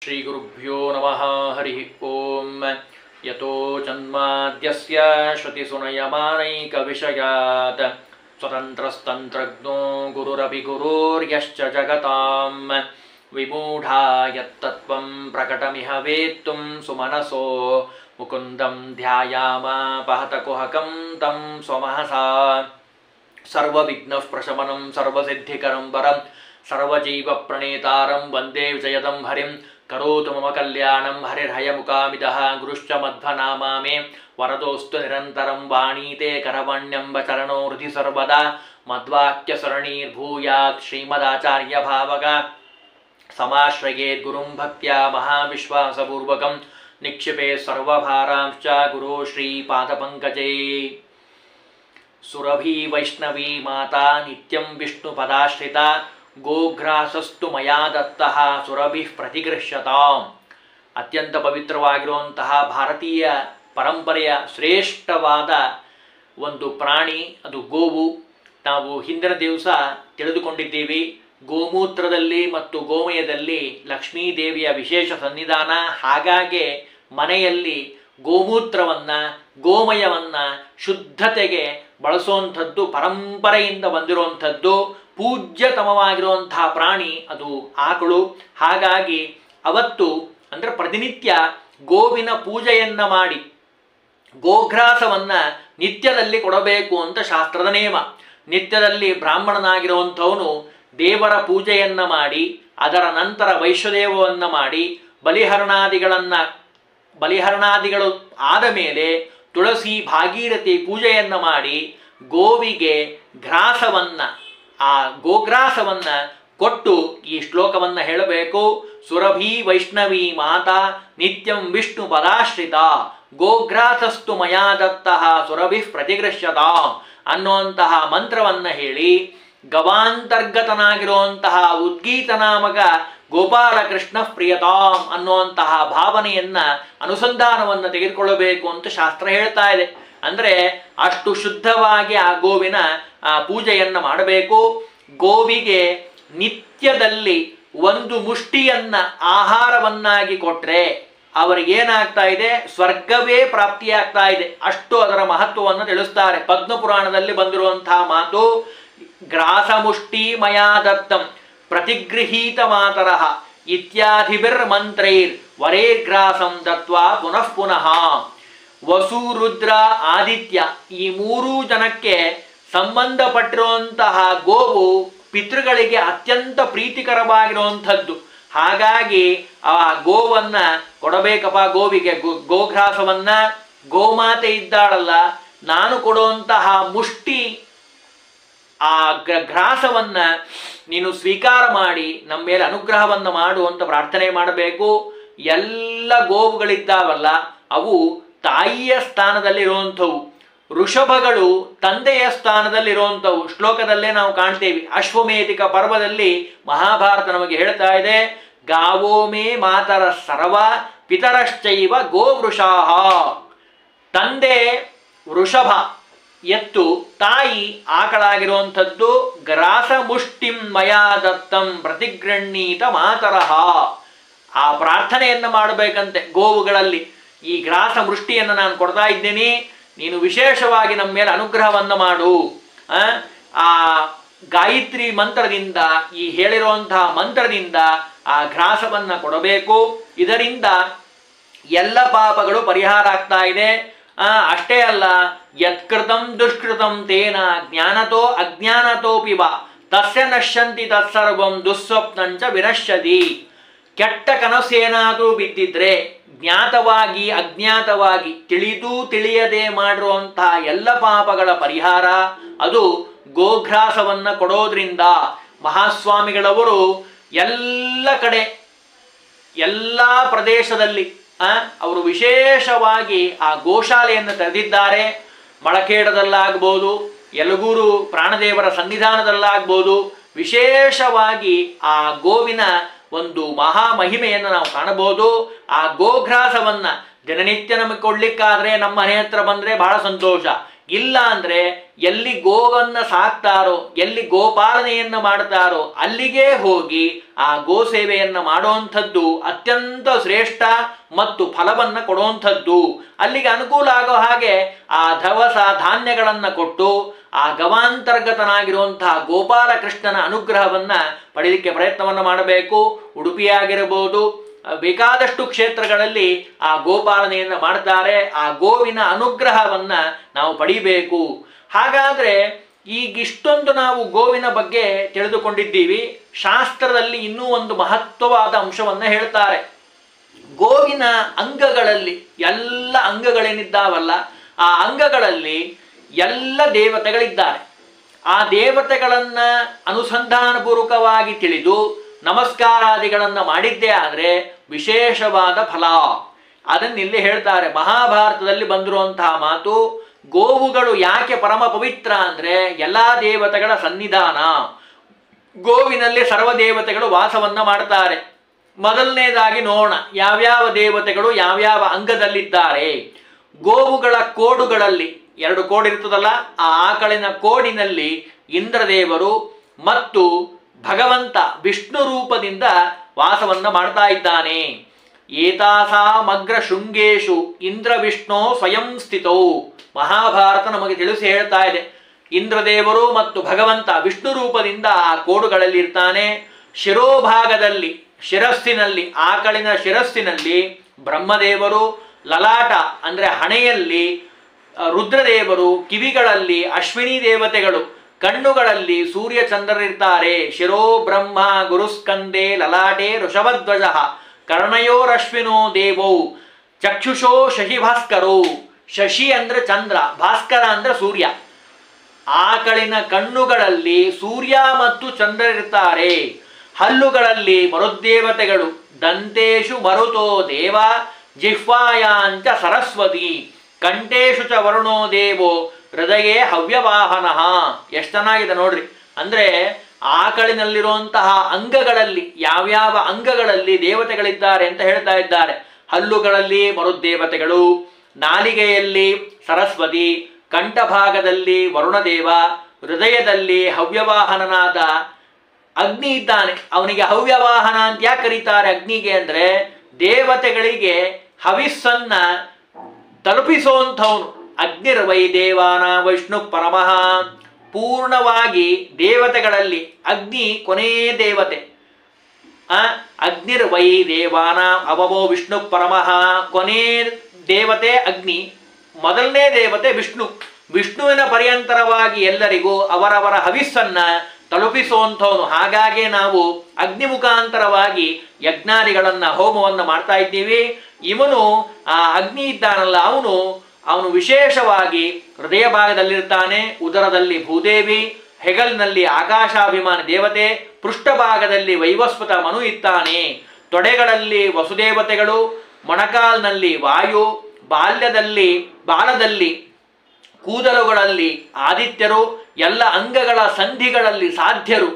श्रीगुरुभ्यो नमः हरिः ॐ यतो जन्माद्यस्य श्रुतिसुनयमानैकविषयात् स्वतन्त्रस्तन्त्रज्ञो गुरुरपि गुरोर्यश्च जगतां विमूढा यत्तत्त्वं प्रकटमिह वेत्तुं सुमनसो मुकुन्दं ध्यायामापहतकुहकं तं स्वमहसा सर्वविघ्नः प्रशमनं सर्वसिद्धिकरं वरं सर्वजीवप्रणेतारं वन्दे विजयदं हरिं करोतु मम कल्याणं हरिर्हयमुकामिदः गुरुश्च मध्वनामा मे वरदोऽस्तु निरन्तरं वाणीते करवण्यं वचरणो हृदि सर्वदा मद्वाक्यसरणीर्भूयात् श्रीमदाचार्यभावगा समाश्रयेत् गुरुं भक्त्या महाविश्वासपूर्वकं निक्षिपे सर्वभारांश्च गुरो श्रीपादपङ्कजे ಸುರಭಿ ವೈಷ್ಣವಿ ಮಾತಾ ನಿತ್ಯಂ ವಿಷ್ಣುಪದಾಶ್ರಿತ ಗೋಘ್ರಾಸಸ್ತು ಮಯಾ ದತ್ತಃ ಸುರಭಿ ಪ್ರತಿಗೃಹ್ಯತಾಂ ಅತ್ಯಂತ ಪವಿತ್ರವಾಗಿರುವಂತಹ ಭಾರತೀಯ ಪರಂಪರೆಯ ಶ್ರೇಷ್ಠವಾದ ಒಂದು ಪ್ರಾಣಿ ಅದು ಗೋವು ನಾವು ಹಿಂದಿನ ದಿವಸ ತಿಳಿದುಕೊಂಡಿದ್ದೀವಿ ಗೋಮೂತ್ರದಲ್ಲಿ ಮತ್ತು ಗೋಮಯದಲ್ಲಿ ಲಕ್ಷ್ಮೀ ದೇವಿಯ ವಿಶೇಷ ಸನ್ನಿಧಾನ ಹಾಗಾಗಿ ಮನೆಯಲ್ಲಿ ಗೋಮೂತ್ರವನ್ನ ಗೋಮಯವನ್ನ ಶುದ್ಧತೆಗೆ ಬಳಸುವಂಥದ್ದು ಪರಂಪರೆಯಿಂದ ಬಂದಿರುವಂಥದ್ದು ಪೂಜ್ಯತಮವಾಗಿರುವಂತಹ ಪ್ರಾಣಿ ಅದು ಆಕಳು ಹಾಗಾಗಿ ಅವತ್ತು ಅಂದ್ರೆ ಪ್ರತಿನಿತ್ಯ ಗೋವಿನ ಪೂಜೆಯನ್ನ ಮಾಡಿ ಗೋಘ್ರಾಸವನ್ನ ನಿತ್ಯದಲ್ಲಿ ಕೊಡಬೇಕು ಅಂತ ಶಾಸ್ತ್ರದ ನಿಯಮ ನಿತ್ಯದಲ್ಲಿ ಬ್ರಾಹ್ಮಣನಾಗಿರುವಂಥವನು ದೇವರ ಪೂಜೆಯನ್ನ ಮಾಡಿ ಅದರ ನಂತರ ವೈಶ್ವದೇವವನ್ನ ಮಾಡಿ ಬಲಿಹರಣಾದಿಗಳನ್ನ ಬಲಿಹರಣಾದಿಗಳು ಆದ ಮೇಲೆ ತುಳಸಿ ಭಾಗೀರಥಿ ಪೂಜೆಯನ್ನ ಮಾಡಿ ಗೋವಿಗೆ ಗ್ರಾಸವನ್ನ ಆ ಗೋಗ್ರಾಸವನ್ನ ಕೊಟ್ಟು ಈ ಶ್ಲೋಕವನ್ನ ಹೇಳಬೇಕು ಸುರಭಿ ವೈಷ್ಣವಿ ಮಾತಾ ನಿತ್ಯಂ ವಿಷ್ಣು ಪದಾಶ್ರಿತ ಗೋಗ್ರಾಸಸ್ತು ಮಯಾ ದತ್ತಃ ಸುರಭಿ ಪ್ರತಿಗೃಹ್ಯತ ಅನ್ನುವಂತಹ ಮಂತ್ರವನ್ನ ಹೇಳಿ ಗವಾಂತರ್ಗತನಾಗಿರುವಂತಹ ಉದ್ಗೀತ ನಾಮಕ ಗೋಪಾಲಕೃಷ್ಣ ಪ್ರಿಯತಾಂ ಅನ್ನುವಂತಹ ಭಾವನೆಯನ್ನ ಅನುಸಂಧಾನವನ್ನು ತೆಗೆದುಕೊಳ್ಳಬೇಕು ಅಂತ ಶಾಸ್ತ್ರ ಹೇಳ್ತಾ ಇದೆ ಅಂದ್ರೆ ಅಷ್ಟು ಶುದ್ಧವಾಗಿ ಆ ಗೋವಿನ ಆ ಪೂಜೆಯನ್ನ ಮಾಡಬೇಕು ಗೋವಿಗೆ ನಿತ್ಯದಲ್ಲಿ ಒಂದು ಮುಷ್ಟಿಯನ್ನ ಆಹಾರವನ್ನಾಗಿ ಕೊಟ್ರೆ ಅವರಿಗೇನಾಗ್ತಾ ಇದೆ ಸ್ವರ್ಗವೇ ಪ್ರಾಪ್ತಿಯಾಗ್ತಾ ಇದೆ ಅಷ್ಟು ಅದರ ಮಹತ್ವವನ್ನು ತಿಳಿಸ್ತಾರೆ ಪದ್ಮಪುರಾಣದಲ್ಲಿ ಬಂದಿರುವಂತಹ ಮಾತು ಗ್ರಾಸ ಮುಷ್ಟಿ ಮಯಾ ದತ್ತಂ ಪ್ರತಿಗೃಹೀತ ಮಾತರಃ ಇತ್ಯಾದಿಭಿರ್ ಮಂತ್ರೈರ್ ವರೇರ್ಗ್ರಾಸಂ ದತ್ವಾ ಪುನಃ ಪುನಃ ವಸು ರುದ್ರ ಆದಿತ್ಯ ಈ ಮೂರೂ ಜನಕ್ಕೆ ಸಂಬಂಧಪಟ್ಟಿರುವಂತಹ ಗೋವು ಪಿತೃಗಳಿಗೆ ಅತ್ಯಂತ ಪ್ರೀತಿಕರವಾಗಿರುವಂಥದ್ದು ಹಾಗಾಗಿ ಆ ಗೋವನ್ನ ಕೊಡಬೇಕಪ್ಪ ಗೋವಿಗೆ ಗೋ- ಗೋಘ್ರಾಸವನ್ನ ಗೋಮಾತೆ ಇದ್ದಾಳಲ್ಲ ನಾನು ಕೊಡುವಂತಹ ಮುಷ್ಟಿ ಆ ಗ್ರ- ಗ್ರಾಸವನ್ನ ನೀನು ಸ್ವೀಕಾರ ಮಾಡಿ ನಮ್ಮ ಮೇಲೆ ಅನುಗ್ರಹವನ್ನು ಮಾಡು ಅಂತ ಪ್ರಾರ್ಥನೆ ಮಾಡಬೇಕು ಎಲ್ಲ ಗೋವುಗಳಿದ್ದಾವಲ್ಲ ಅವು ತಾಯಿಯ ಸ್ಥಾನದಲ್ಲಿರುವಂಥವು ಋಷಭಗಳು ತಂದೆಯ ಸ್ಥಾನದಲ್ಲಿರುವಂಥವು ಶ್ಲೋಕದಲ್ಲೇ ನಾವು ಕಾಣ್ತೇವೆ ಅಶ್ವಮೇಧಿಕ ಪರ್ವದಲ್ಲಿ ಮಹಾಭಾರತ ನಮಗೆ ಹೇಳ್ತಾ ಇದೆ ಗಾವೋ ಮೇ ಮಾತರ ಸರ್ವ ಪಿತರಶ್ಚೈವ ಗೋವೃಷಾಹ ತಂದೆ ವೃಷಭ ಎತ್ತು ತಾಯಿ ಆಕಳಾಗಿರುವಂಥದ್ದು ಗ್ರಾಸ ಮುಷ್ಟಿಂ ಮಯಾ ದತ್ತಂ ಪ್ರತಿಗೃಹೀತ ಮಾತರಹ ಆ ಪ್ರಾರ್ಥನೆಯನ್ನ ಮಾಡಬೇಕಂತೆ ಗೋವುಗಳಲ್ಲಿ ಈ ಗ್ರಾಸ ಮೃಷ್ಟಿಯನ್ನು ನಾನು ಕೊಡ್ತಾ ಇದ್ದೀನಿ ನೀನು ವಿಶೇಷವಾಗಿ ನಮ್ಮ ಮೇಲೆ ಅನುಗ್ರಹವನ್ನು ಮಾಡು ಆ, ಆ ಗಾಯತ್ರಿ ಮಂತ್ರದಿಂದ ಈ ಹೇಳಿರುವಂತಹ ಮಂತ್ರದಿಂದ ಆ ಗ್ರಾಸವನ್ನ ಕೊಡಬೇಕು ಇದರಿಂದ ಎಲ್ಲ ಪಾಪಗಳು ಪರಿಹಾರ ಆಗ್ತಾ ಇದೆ ಆ, ಅಷ್ಟೇ ಅಲ್ಲ ಯತ್ಕೃತಂ ದುಷ್ಕೃತಂ ತೇನ ಜ್ಞಾನತೋ ಅಜ್ಞಾನತೋಪಿ ವಾ ತಸ್ಯ ನಶ್ಯಂತಿ ತತ್ಸರ್ವಂ ದುಸ್ವಪ್ನಂಚ ವಿನಶ್ಯತಿ ಕೆಟ್ಟ ಕನಸೇನಾದರೂ ಬಿದ್ದಿದ್ರೆ ಜ್ಞಾತವಾಗಿ ಅಜ್ಞಾತವಾಗಿ ತಿಳಿದು ತಿಳಿಯದೆ ಮಾಡಿರುವಂತಹ ಎಲ್ಲ ಪಾಪಗಳ ಪರಿಹಾರ ಅದು ಗೋಘ್ರಾಸವನ್ನ ಕೊಡೋದ್ರಿಂದ ಮಹಾಸ್ವಾಮಿಗಳವರು ಎಲ್ಲ ಕಡೆ ಎಲ್ಲ ಪ್ರದೇಶದಲ್ಲಿ ಆ, ಅವರು ವಿಶೇಷವಾಗಿ ಆ ಗೋಶಾಲೆಯನ್ನು ತೆರೆದಿದ್ದಾರೆ ಮಳಖೇಡದಲ್ಲಾಗ್ಬೋದು ಯಲಗೂರು ಪ್ರಾಣದೇವರ ಸನ್ನಿಧಾನದಲ್ಲಾಗ್ಬೋದು ವಿಶೇಷವಾಗಿ ಆ ಗೋವಿನ ಒಂದು ಮಹಾ ಮಹಿಮೆಯನ್ನು ನಾವು ಕಾಣಬಹುದು ಆ ಗೋಘ್ರಾಸವನ್ನ ದಿನನಿತ್ಯ ನಮಗೆ ಕೊಡ್ಲಿಕ್ಕಾದ್ರೆ ನಮ್ಮ ಮನೆ ಹತ್ರ ಬಂದ್ರೆ ಬಹಳ ಸಂತೋಷ ಇಲ್ಲ ಅಂದ್ರೆ ಎಲ್ಲಿ ಗೋವನ್ನ ಸಾಕ್ತಾರೋ ಎಲ್ಲಿ ಗೋಪಾಲನೆಯನ್ನ ಮಾಡ್ತಾರೋ ಅಲ್ಲಿಗೆ ಹೋಗಿ ಆ ಗೋ ಸೇವೆಯನ್ನ ಮಾಡುವಂಥದ್ದು ಅತ್ಯಂತ ಶ್ರೇಷ್ಠ ಮತ್ತು ಫಲವನ್ನ ಕೊಡುವಂಥದ್ದು ಅಲ್ಲಿಗೆ ಅನುಕೂಲ ಆಗೋ ಹಾಗೆ ಆ ಧವಸ ಧಾನ್ಯಗಳನ್ನ ಕೊಟ್ಟು ಆ ಗವಾಂತರ್ಗತನಾಗಿರುವಂತಹ ಗೋಪಾಲ ಕೃಷ್ಣನ ಅನುಗ್ರಹವನ್ನ ಪಡೆಯಲಿಕ್ಕೆ ಪ್ರಯತ್ನವನ್ನ ಮಾಡಬೇಕು ಉಡುಪಿಯಾಗಿರಬಹುದು ಬೇಕಾದಷ್ಟು ಕ್ಷೇತ್ರಗಳಲ್ಲಿ ಆ ಗೋಪಾಲನೆಯನ್ನ ಮಾಡ್ತಾರೆ ಆ ಗೋವಿನ ಅನುಗ್ರಹವನ್ನ ನಾವು ಪಡಿಬೇಕು ಹಾಗಾದ್ರೆ ಈಗ ಇಷ್ಟೊಂದು ನಾವು ಗೋವಿನ ಬಗ್ಗೆ ತಿಳಿದುಕೊಂಡಿದ್ದೀವಿ ಶಾಸ್ತ್ರದಲ್ಲಿ ಇನ್ನೂ ಒಂದು ಮಹತ್ವವಾದ ಅಂಶವನ್ನ ಹೇಳ್ತಾರೆ ಗೋವಿನ ಅಂಗಗಳಲ್ಲಿ ಎಲ್ಲ ಅಂಗಗಳೇನಿದ್ದಾವಲ್ಲ ಆ ಅಂಗಗಳಲ್ಲಿ ಎಲ್ಲ ದೇವತೆಗಳಿದ್ದಾರೆ ಆ ದೇವತೆಗಳನ್ನ ಅನುಸಂಧಾನಪೂರ್ವಕವಾಗಿ ತಿಳಿದು ನಮಸ್ಕಾರಾದಿಗಳನ್ನ ಮಾಡಿದ್ದೇ ಆದರೆ ವಿಶೇಷವಾದ ಫಲ ಅದನ್ನ ಇಲ್ಲಿ ಹೇಳ್ತಾರೆ ಮಹಾಭಾರತದಲ್ಲಿ ಬಂದಿರುವಂತಹ ಮಾತು ಗೋವುಗಳು ಯಾಕೆ ಪರಮ ಪವಿತ್ರ ಅಂದ್ರೆ ಎಲ್ಲಾ ದೇವತೆಗಳ ಸನ್ನಿಧಾನ ಗೋವಿನಲ್ಲಿ ಸರ್ವ ದೇವತೆಗಳು ವಾಸವನ್ನ ಮಾಡ್ತಾರೆ ಮೊದಲನೇದಾಗಿ ನೋಡೋಣ ಯಾವ್ಯಾವ ದೇವತೆಗಳು ಯಾವ್ಯಾವ ಅಂಗದಲ್ಲಿದ್ದಾರೆ ಗೋವುಗಳ ಕೋಡುಗಳಲ್ಲಿ ಎರಡು ಕೋಡ್ ಇರ್ತದಲ್ಲ ಆ ಆಕಳಿನ ಕೋಡಿನಲ್ಲಿ ಇಂದ್ರದೇವರು ಮತ್ತು ಭಗವಂತ ವಿಷ್ಣು ರೂಪದಿಂದ ವಾಸವನ್ನ ಮಾಡ್ತಾ ಇದ್ದಾನೆ ಏತಾಸಾಮಗ್ರ ಶೃಂಗೇಶು ಇಂದ್ರ ವಿಷ್ಣು ಸ್ವಯಂ ಸ್ಥಿತೌ ಮಹಾಭಾರತ ನಮಗೆ ತಿಳಿಸಿ ಹೇಳ್ತಾ ಇದೆ ಇಂದ್ರದೇವರು ಮತ್ತು ಭಗವಂತ ವಿಷ್ಣು ರೂಪದಿಂದ ಆ ಕೋಡುಗಳಲ್ಲಿ ಇರ್ತಾನೆ ಶಿರೋಭಾಗದಲ್ಲಿ ಶಿರಸ್ಸಿನಲ್ಲಿ ಆಕಳಿನ ಶಿರಸ್ಸಿನಲ್ಲಿ ಬ್ರಹ್ಮದೇವರು ಲಲಾಟ ಅಂದ್ರೆ ಹಣೆಯಲ್ಲಿ ಆ, ರುದ್ರದೇವರು ಕಿವಿಗಳಲ್ಲಿ ಅಶ್ವಿನಿ ದೇವತೆಗಳು ಕಣ್ಣುಗಳಲ್ಲಿ ಸೂರ್ಯ ಚಂದ್ರರಿರ್ತಾರೆ ಶಿರೋ ಬ್ರಹ್ಮ ಗುರುಸ್ಕಂದೆ ಲಲಾಟೆ ಋಷಭಧ್ವಜ ಕರ್ಣಯೋರಶ್ವಿನೋ ದೇವೌ ಚಕ್ಷುಷೋ ಶಶಿ ಭಾಸ್ಕರೋ ಶಶಿ ಅಂದ್ರೆ ಚಂದ್ರ ಭಾಸ್ಕರ ಅಂದ್ರೆ ಸೂರ್ಯ ಆಕಳಿನ ಕಣ್ಣುಗಳಲ್ಲಿ ಸೂರ್ಯ ಮತ್ತು ಚಂದ್ರರಿರ್ತಾರೆ ಹಲ್ಲುಗಳಲ್ಲಿ ಮರುದ್ದೇವತೆಗಳು ದಂತೇಶು ಮರುತೋ ದೇವ ಜಿಹ್ವಾಯಾಂಚ ಸರಸ್ವತಿ ಕಂಠೇಶು ಚ ವರುಣೋ ದೇವೋ ಹೃದಯೇ ಹವ್ಯವಾಹನ ಎಷ್ಟು ಚೆನ್ನಾಗಿದೆ ನೋಡ್ರಿ ಅಂದ್ರೆ ಆಕಳಿನಲ್ಲಿರುವಂತಹ ಅಂಗಗಳಲ್ಲಿ ಯಾವ್ಯಾವ ಅಂಗಗಳಲ್ಲಿ ದೇವತೆಗಳಿದ್ದಾರೆ ಅಂತ ಹೇಳ್ತಾ ಇದ್ದಾರೆ ಹಲ್ಲುಗಳಲ್ಲಿ ಮರುದ್ದೇವತೆಗಳು ನಾಲಿಗೆಯಲ್ಲಿ ಸರಸ್ವತಿ ಕಂಠಭಾಗದಲ್ಲಿ ವರುಣದೇವ ಹೃದಯದಲ್ಲಿ ಹವ್ಯವಾಹನನಾದ ಅಗ್ನಿ ಇದ್ದಾನೆ ಅವನಿಗೆ ಹವ್ಯವಾಹನ ಅಂತ ಯಾಕೆ ಕರೀತಾರೆ ಅಗ್ನಿಗೆ ಅಂದ್ರೆ ದೇವತೆಗಳಿಗೆ ಹವಿಸ್ಸನ್ನ ತಲುಪಿಸುವಂಥವನು ಅಗ್ನಿರ್ವೈ ದೇವಾನ ವಿಷ್ಣು ಪರಮಃ ಪೂರ್ಣವಾಗಿ ದೇವತೆಗಳಲ್ಲಿ ಅಗ್ನಿ ಕೊನೆಯ ದೇವತೆ ಆ ಅಗ್ನಿರ್ವೈ ದೇವಾನ ಅವಮೋ ವಿಷ್ಣು ಪರಮಃ ಕೊನೆ ದೇವತೆ ಅಗ್ನಿ ಮೊದಲನೇ ದೇವತೆ ವಿಷ್ಣು ವಿಷ್ಣುವಿನ ಪರ್ಯಂತರವಾಗಿ ಎಲ್ಲರಿಗೂ ಅವರವರ ಹವಿಸ್ಸನ್ನ ತಲುಪಿಸುವಂಥವನು ಹಾಗಾಗಿ ನಾವು ಅಗ್ನಿ ಮುಖಾಂತರವಾಗಿ ಯಜ್ಞಾದಿಗಳನ್ನ ಹೋಮವನ್ನ ಮಾಡ್ತಾ ಇದ್ದೀವಿ ಇವನು ಆ ಅಗ್ನಿ ಇದ್ದಾನಲ್ಲ ಅವನು ಅವನು ವಿಶೇಷವಾಗಿ ಹೃದಯ ಭಾಗದಲ್ಲಿರ್ತಾನೆ ಉದರದಲ್ಲಿ ಭೂದೇವಿ ಹೆಗಲ್ನಲ್ಲಿ ಆಕಾಶಾಭಿಮಾನಿ ದೇವತೆ ಪೃಷ್ಠಭಾಗದಲ್ಲಿ ವೈವಸ್ವತ ಮನು ಇದ್ದಾನೆ ತೊಡೆಗಳಲ್ಲಿ ವಸುದೇವತೆಗಳು ಮೊಣಕಾಲ್ನಲ್ಲಿ ವಾಯು ಬಾಲ್ಯದಲ್ಲಿ ಬಾಲದಲ್ಲಿ ಕೂದಲುಗಳಲ್ಲಿ ಆದಿತ್ಯರು ಎಲ್ಲ ಅಂಗಗಳ ಸಂಧಿಗಳಲ್ಲಿ ಸಾಧ್ಯರು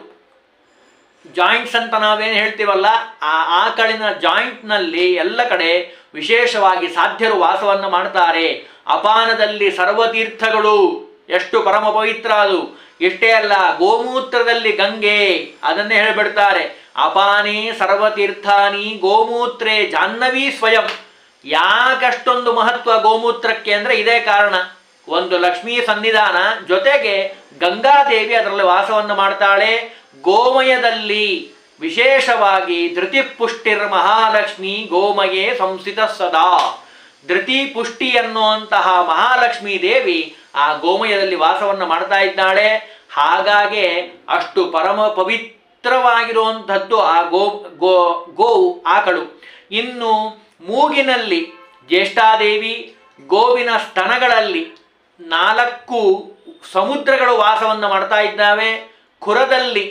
ಜಾಯಿಂಟ್ಸ್ ಅಂತ ನಾವೇನು ಹೇಳ್ತೀವಲ್ಲ ಆ ಆಕಳಿನ ಜಾಯಿಂಟ್ನಲ್ಲಿ ಎಲ್ಲ ಕಡೆ ವಿಶೇಷವಾಗಿ ಸಾಧ್ಯರು ವಾಸವನ್ನು ಮಾಡ್ತಾರೆ ಅಪಾನದಲ್ಲಿ ಸರ್ವತೀರ್ಥಗಳು ಎಷ್ಟು ಪರಮ ಪವಿತ್ರ ಅದು ಇಷ್ಟೇ ಅಲ್ಲ ಗೋಮೂತ್ರದಲ್ಲಿ ಗಂಗೆ ಅದನ್ನೇ ಹೇಳಿಬಿಡ್ತಾರೆ ಅಪಾನೇ ಸರ್ವತೀರ್ಥಾನಿ ಗೋಮೂತ್ರೇ ಜಾಹ್ನವಿ ಸ್ವಯಂ ಯಾಕಷ್ಟೊಂದು ಮಹತ್ವ ಗೋಮೂತ್ರಕ್ಕೆ ಅಂದ್ರೆ ಇದೇ ಕಾರಣ ಒಂದು ಲಕ್ಷ್ಮೀ ಸನ್ನಿಧಾನ ಜೊತೆಗೆ ಗಂಗಾದೇವಿ ಅದರಲ್ಲಿ ವಾಸವನ್ನು ಮಾಡ್ತಾಳೆ ಗೋಮಯದಲ್ಲಿ ವಿಶೇಷವಾಗಿ ಧೃತಿ ಪುಷ್ಟಿರ್ ಮಹಾಲಕ್ಷ್ಮಿ ಗೋಮಯೇ ಸಂಸ್ಥಿತ ಸದಾ ಧೃತಿ ಪುಷ್ಟಿ ಎನ್ನುವಂತಹ ಮಹಾಲಕ್ಷ್ಮೀ ದೇವಿ ಆ ಗೋಮಯದಲ್ಲಿ ವಾಸವನ್ನು ಮಾಡ್ತಾ ಇದ್ದಾಳೆ ಹಾಗಾಗಿ ಅಷ್ಟು ಪರಮ ಪವಿತ್ರವಾಗಿರುವಂಥದ್ದು ಆ ಗೋ ಗೋ ಗೋವು ಆಕಳು ಇನ್ನು ಮೂಗಿನಲ್ಲಿ ಜ್ಯೇಷ್ಠಾದೇವಿ ಗೋವಿನ ಸ್ತನಗಳಲ್ಲಿ ನಾಲ್ಕು ಸಮುದ್ರಗಳು ವಾಸವನ್ನು ಮಾಡ್ತಾ ಇದ್ದಾವೆ ಖುರದಲ್ಲಿ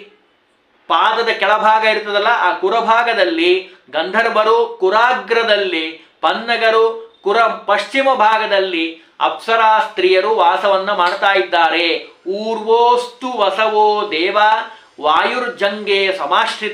ಪಾದದ ಕೆಳಭಾಗ ಇರ್ತದಲ್ಲ ಆ ಕುರಭಾಗದಲ್ಲಿ ಗಂಧರ್ವರು ಕುರಾಗ್ರದಲ್ಲಿ ಪನ್ನಗರು ಕುರ ಪಶ್ಚಿಮ ಭಾಗದಲ್ಲಿ ಅಪ್ಸರಾ ಸ್ತ್ರೀಯರು ವಾಸವನ್ನ ಮಾಡ್ತಾ ಇದ್ದಾರೆ ಊರ್ವೋಸ್ತು ವಸವೋ ದೇವ ವಾಯುರ್ಜಂಗೆ ಸಮಾಶ್ರಿತ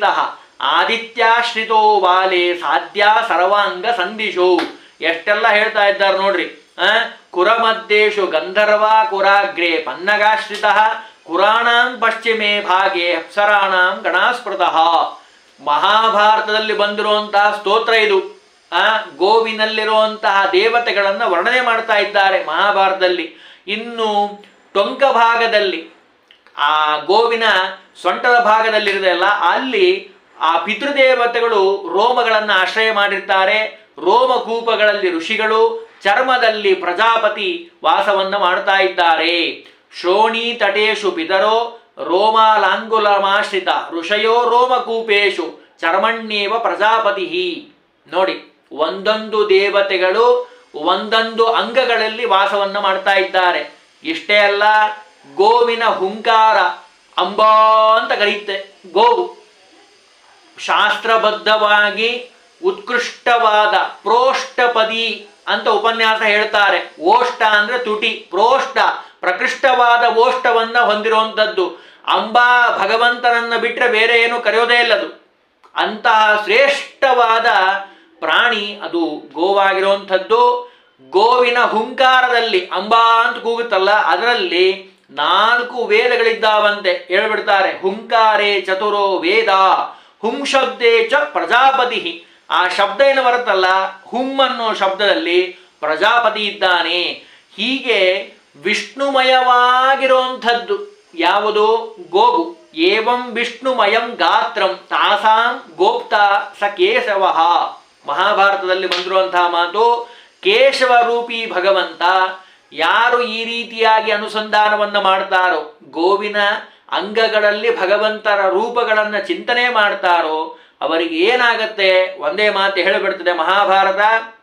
ಆದಿತ್ಯಾಶ್ರಿತೋ ಬಾಲೆ ಸಾಧ್ಯ ಸರ್ವಾಂಗ ಸಂದಿಶೋ ಎಷ್ಟೆಲ್ಲ ಹೇಳ್ತಾ ಇದ್ದಾರೆ ನೋಡ್ರಿ ಆ, ಕುರಮದ್ದೇಶು ಗಂಧರ್ವ ಕುರಾಗ್ರೆ ಪನ್ನಗಾಶ್ರಿತ ಕುರಾಣಾಂ ಪಶ್ಚಿಮೇ ಭಾಗೆ ಅಪ್ಸರಾಣಾಂ ಗಣಾಸ್ಪೃತಃ ಮಹಾಭಾರತದಲ್ಲಿ ಬಂದಿರುವಂತಹ ಸ್ತೋತ್ರ ಇದು ಆ ಗೋವಿನಲ್ಲಿರುವಂತಹ ದೇವತೆಗಳನ್ನ ವರ್ಣನೆ ಮಾಡ್ತಾ ಇದ್ದಾರೆ ಮಹಾಭಾರತದಲ್ಲಿ ಇನ್ನು ಟೊಂಕ ಭಾಗದಲ್ಲಿ ಆ ಗೋವಿನ ಸೊಂಟದ ಭಾಗದಲ್ಲಿರುವುದಲ್ಲ ಅಲ್ಲಿ ಆ ಪಿತೃದೇವತೆಗಳು ರೋಮಗಳನ್ನು ಆಶ್ರಯ ಮಾಡಿರ್ತಾರೆ ರೋಮಕೂಪಗಳಲ್ಲಿ ಋಷಿಗಳು ಚರ್ಮದಲ್ಲಿ ಪ್ರಜಾಪತಿ ವಾಸವನ್ನ ಮಾಡ್ತಾ ಇದ್ದಾರೆ ಶ್ರೋಣಿ ತಟೇಶು ಪಿತರೋ ರೋಮಾಲಾಂಗುಲಮಾಶ್ರಿತ ಋಷಯೋ ರೋಮಕೂಪೇಶು ಚರ್ಮಣ್ಯೇವ ಪ್ರಜಾಪತಿ ನೋಡಿ ಒಂದೊಂದು ದೇವತೆಗಳು ಒಂದೊಂದು ಅಂಗಗಳಲ್ಲಿ ವಾಸವನ್ನ ಮಾಡ್ತಾ ಇದ್ದಾರೆ ಇಷ್ಟೇ ಅಲ್ಲ ಗೋವಿನ ಹುಂಕಾರ ಅಂಬಾ ಅಂತ ಕರೆಯುತ್ತೆ ಗೋವು ಶಾಸ್ತ್ರಬದ್ಧವಾಗಿ ಉತ್ಕೃಷ್ಟವಾದ ಪ್ರೋಷ್ಟಪದಿ ಅಂತ ಉಪನ್ಯಾಸ ಹೇಳ್ತಾರೆ ಓಷ್ಟ ಅಂದ್ರೆ ತುಟಿ ಪ್ರೋಷ್ಟ ಪ್ರಕೃಷ್ಟವಾದ ಓಷ್ಟವನ್ನ ಹೊಂದಿರುವಂಥದ್ದು ಅಂಬಾ ಭಗವಂತನನ್ನ ಬಿಟ್ಟರೆ ಬೇರೆ ಏನು ಕರೆಯೋದೇ ಇಲ್ಲದು ಅಂತಹ ಶ್ರೇಷ್ಠವಾದ ಪ್ರಾಣಿ ಅದು ಗೋವಾಗಿರುವಂಥದ್ದು ಗೋವಿನ ಹುಂಕಾರದಲ್ಲಿ ಅಂಬಾ ಅಂತ ಕೂಗುತ್ತಲ್ಲ ಅದರಲ್ಲಿ ನಾಲ್ಕು ವೇದಗಳಿದ್ದಾವಂತೆ ಹೇಳ್ಬಿಡ್ತಾರೆ ಹುಂಕಾರೇ ಚತುರೋ ವೇದ ಹುಂ ಶಬ್ದೇ ಚ ಪ್ರಜಾಪತಿ ಆ ಶಬ್ದ ಏನು ಬರುತ್ತಲ್ಲ ಹುಂ ಅನ್ನೋ ಶಬ್ದದಲ್ಲಿ ಪ್ರಜಾಪತಿ ಇದ್ದಾನೆ ಹೀಗೆ ವಿಷ್ಣುಮಯವಾಗಿರುವಂಥದ್ದು ಯಾವುದು ಗೋವು ಏವಂ ವಿಷ್ಣುಮಯಂ ಗಾತ್ರಂ ತಾಸಾಂ ಗೋಪ್ತ ಸ ಕೇಶವ ಮಹಾಭಾರತದಲ್ಲಿ ಬಂದಿರುವಂತಹ ಮಾತು ಕೇಶವ ರೂಪಿ ಭಗವಂತ ಯಾರು ಈ ರೀತಿಯಾಗಿ ಅನುಸಂಧಾನವನ್ನು ಮಾಡ್ತಾರೋ ಗೋವಿನ ಅಂಗಗಳಲ್ಲಿ ಭಗವಂತರ ರೂಪಗಳನ್ನು ಚಿಂತನೆ ಮಾಡ್ತಾರೋ ಅವರಿಗೆ ಏನಾಗತ್ತೆ ಒಂದೇ ಮಾತು ಹೇಳಿಬಿಡ್ತದೆ ಮಹಾಭಾರತ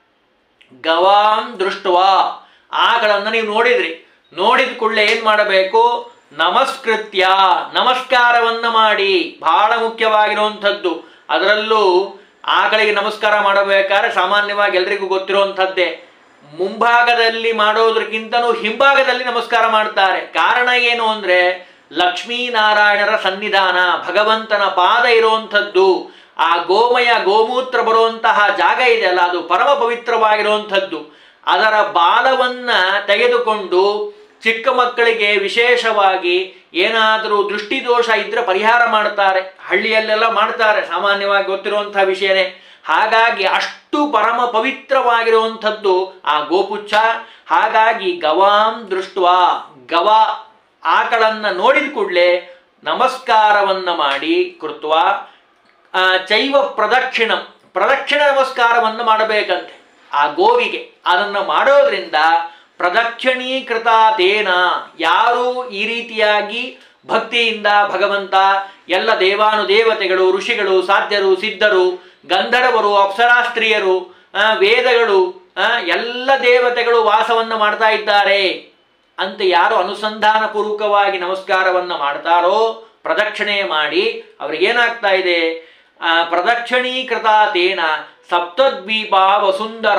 ಗವಾಂ ದೃಷ್ಟವ ಆಗಳನ್ನು ನೀವು ನೋಡಿದ್ರಿ ನೋಡಿದ ಕೂಡಲೇ ಏನ್ ಮಾಡಬೇಕು ನಮಸ್ಕೃತ್ಯ ನಮಸ್ಕಾರವನ್ನ ಮಾಡಿ ಬಹಳ ಮುಖ್ಯವಾಗಿರುವಂಥದ್ದು ಅದರಲ್ಲೂ ಆಕಳಿಗೆ ನಮಸ್ಕಾರ ಮಾಡಬೇಕಾದ್ರೆ ಸಾಮಾನ್ಯವಾಗಿ ಎಲ್ರಿಗೂ ಗೊತ್ತಿರುವಂಥದ್ದೇ ಮುಂಭಾಗದಲ್ಲಿ ಮಾಡೋದಕ್ಕಿಂತನೂ ಹಿಂಭಾಗದಲ್ಲಿ ನಮಸ್ಕಾರ ಮಾಡ್ತಾರೆ ಕಾರಣ ಏನು ಅಂದ್ರೆ ಲಕ್ಷ್ಮೀನಾರಾಯಣರ ಸನ್ನಿಧಾನ ಭಗವಂತನ ಪಾದ ಇರುವಂಥದ್ದು ಆ ಗೋಮಯ ಗೋಮೂತ್ರ ಬರುವಂತಹ ಜಾಗ ಇದೆಯಲ್ಲ ಅದು ಪರಮ ಪವಿತ್ರವಾಗಿರುವಂಥದ್ದು ಅದರ ಬಾಲವನ್ನ ತೆಗೆದುಕೊಂಡು ಚಿಕ್ಕ ಮಕ್ಕಳಿಗೆ ವಿಶೇಷವಾಗಿ ಏನಾದರೂ ದೃಷ್ಟಿದೋಷ ಇದ್ರೆ ಪರಿಹಾರ ಮಾಡ್ತಾರೆ ಹಳ್ಳಿಯಲ್ಲೆಲ್ಲ ಮಾಡ್ತಾರೆ ಸಾಮಾನ್ಯವಾಗಿ ಗೊತ್ತಿರುವಂತಹ ವಿಷಯನೇ ಹಾಗಾಗಿ ಅಷ್ಟು ಪರಮ ಪವಿತ್ರವಾಗಿರುವಂಥದ್ದು ಆ ಗೋಪುಚ್ಛ ಹಾಗಾಗಿ ಗವಾಂ ದೃಷ್ಟ ಗವ ಆಕಳನ್ನ ನೋಡಿದ ಕೂಡಲೇ ನಮಸ್ಕಾರವನ್ನ ಮಾಡಿ ಕೃತ್ವ ಆ, ಚೈವ ಪ್ರದಕ್ಷಿಣಂ ಪ್ರದಕ್ಷಿಣ ನಮಸ್ಕಾರವನ್ನು ಮಾಡಬೇಕಂತೆ ಆ ಗೋವಿಗೆ ಅದನ್ನು ಮಾಡೋದ್ರಿಂದ ಪ್ರದಕ್ಷಿಣೀಕೃತ ತೇನ ಯಾರು ಈ ರೀತಿಯಾಗಿ ಭಕ್ತಿಯಿಂದ ಭಗವಂತ ಎಲ್ಲ ದೇವಾನುದೇವತೆಗಳು ಋಷಿಗಳು ಸಾಧ್ಯರು ಸಿದ್ಧರು ಗಂಧರ್ವರು ಅಪ್ಸರಾಸ್ತ್ರೀಯರು ಆ, ವೇದಗಳು ಆ, ಎಲ್ಲ ದೇವತೆಗಳು ವಾಸವನ್ನು ಮಾಡ್ತಾ ಇದ್ದಾರೆ ಅಂತ ಯಾರು ಅನುಸಂಧಾನ ಪೂರ್ವಕವಾಗಿ ನಮಸ್ಕಾರವನ್ನು ಮಾಡ್ತಾರೋ ಪ್ರದಕ್ಷಿಣೆ ಮಾಡಿ ಅವ್ರಿಗೇನಾಗ್ತಾ ಇದೆ ಆ, ಪ್ರದಕ್ಷಿಣೀಕೃತ ತೇನ ಸಪ್ತದ್ವೀಪ ವಸುಂದರ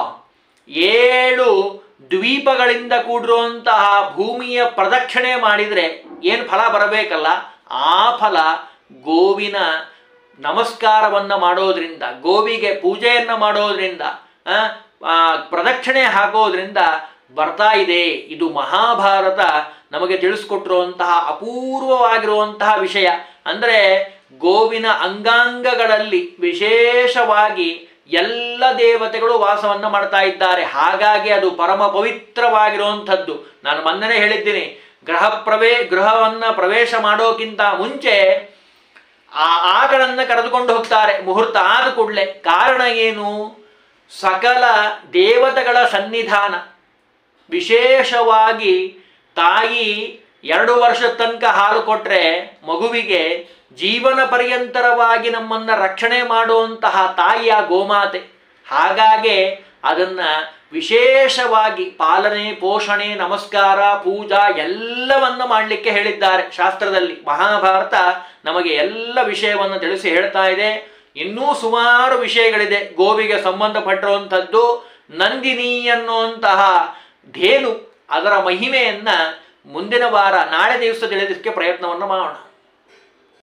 ಏಳು ದ್ವೀಪಗಳಿಂದ ಕೂಡಿರುವಂತಹ ಭೂಮಿಯ ಪ್ರದಕ್ಷಿಣೆ ಮಾಡಿದರೆ ಏನು ಫಲ ಬರಬೇಕಲ್ಲ ಆ ಫಲ ಗೋವಿನ ನಮಸ್ಕಾರವನ್ನ ಮಾಡೋದ್ರಿಂದ ಗೋವಿಗೆ ಪೂಜೆಯನ್ನ ಮಾಡೋದ್ರಿಂದ ಆ, ಆ, ಪ್ರದಕ್ಷಿಣೆ ಹಾಕೋದ್ರಿಂದ ಬರ್ತಾ ಇದೆ ಇದು ಮಹಾಭಾರತ ನಮಗೆ ತಿಳಿಸ್ಕೊಟ್ಟಿರುವಂತಹ ಅಪೂರ್ವವಾಗಿರುವಂತಹ ವಿಷಯ ಅಂದರೆ ಗೋವಿನ ಅಂಗಾಂಗಗಳಲ್ಲಿ ವಿಶೇಷವಾಗಿ ಎಲ್ಲ ದೇವತೆಗಳು ವಾಸವನ್ನ ಮಾಡ್ತಾ ಇದ್ದಾರೆ ಹಾಗಾಗಿ ಅದು ಪರಮ ಪವಿತ್ರವಾಗಿರುವಂಥದ್ದು ನಾನು ಮೊನ್ನೆನೇ ಹೇಳಿದ್ದೀನಿ ಗೃಹ ಪ್ರವೇ ಗೃಹವನ್ನ ಪ್ರವೇಶ ಮಾಡೋಕ್ಕಿಂತ ಮುಂಚೆ ಆ ಆಗಳನ್ನ ಕರೆದುಕೊಂಡು ಹೋಗ್ತಾರೆ ಮುಹೂರ್ತ ಆದ ಕೂಡಲೇ ಕಾರಣ ಏನು ಸಕಲ ದೇವತೆಗಳ ಸನ್ನಿಧಾನ ವಿಶೇಷವಾಗಿ ತಾಯಿ ಎರಡು ವರ್ಷದ ತನಕ ಹಾಲು ಕೊಟ್ರೆ ಮಗುವಿಗೆ ಜೀವನ ಪರ್ಯಂತರವಾಗಿ ನಮ್ಮನ್ನ ರಕ್ಷಣೆ ಮಾಡುವಂತಹ ತಾಯಿಯ ಗೋಮಾತೆ ಹಾಗಾಗಿ ಅದನ್ನ ವಿಶೇಷವಾಗಿ ಪಾಲನೆ ಪೋಷಣೆ ನಮಸ್ಕಾರ ಪೂಜಾ ಎಲ್ಲವನ್ನ ಮಾಡಲಿಕ್ಕೆ ಹೇಳಿದ್ದಾರೆ ಶಾಸ್ತ್ರದಲ್ಲಿ ಮಹಾಭಾರತ ನಮಗೆ ಎಲ್ಲ ವಿಷಯವನ್ನು ತಿಳಿಸಿ ಹೇಳ್ತಾ ಇದೆ ಇನ್ನೂ ಸುಮಾರು ವಿಷಯಗಳಿದೆ ಗೋವಿಗೆ ಸಂಬಂಧಪಟ್ಟಿರುವಂಥದ್ದು ನಂದಿನಿ ಅನ್ನುವಂತಹ ಧೇನು ಅದರ ಮಹಿಮೆಯನ್ನ ಮುಂದಿನ ವಾರ ನಾಳೆ ದಿವಸ ತಿಳಿದಕ್ಕೆ ಪ್ರಯತ್ನವನ್ನು ಮಾಡೋಣ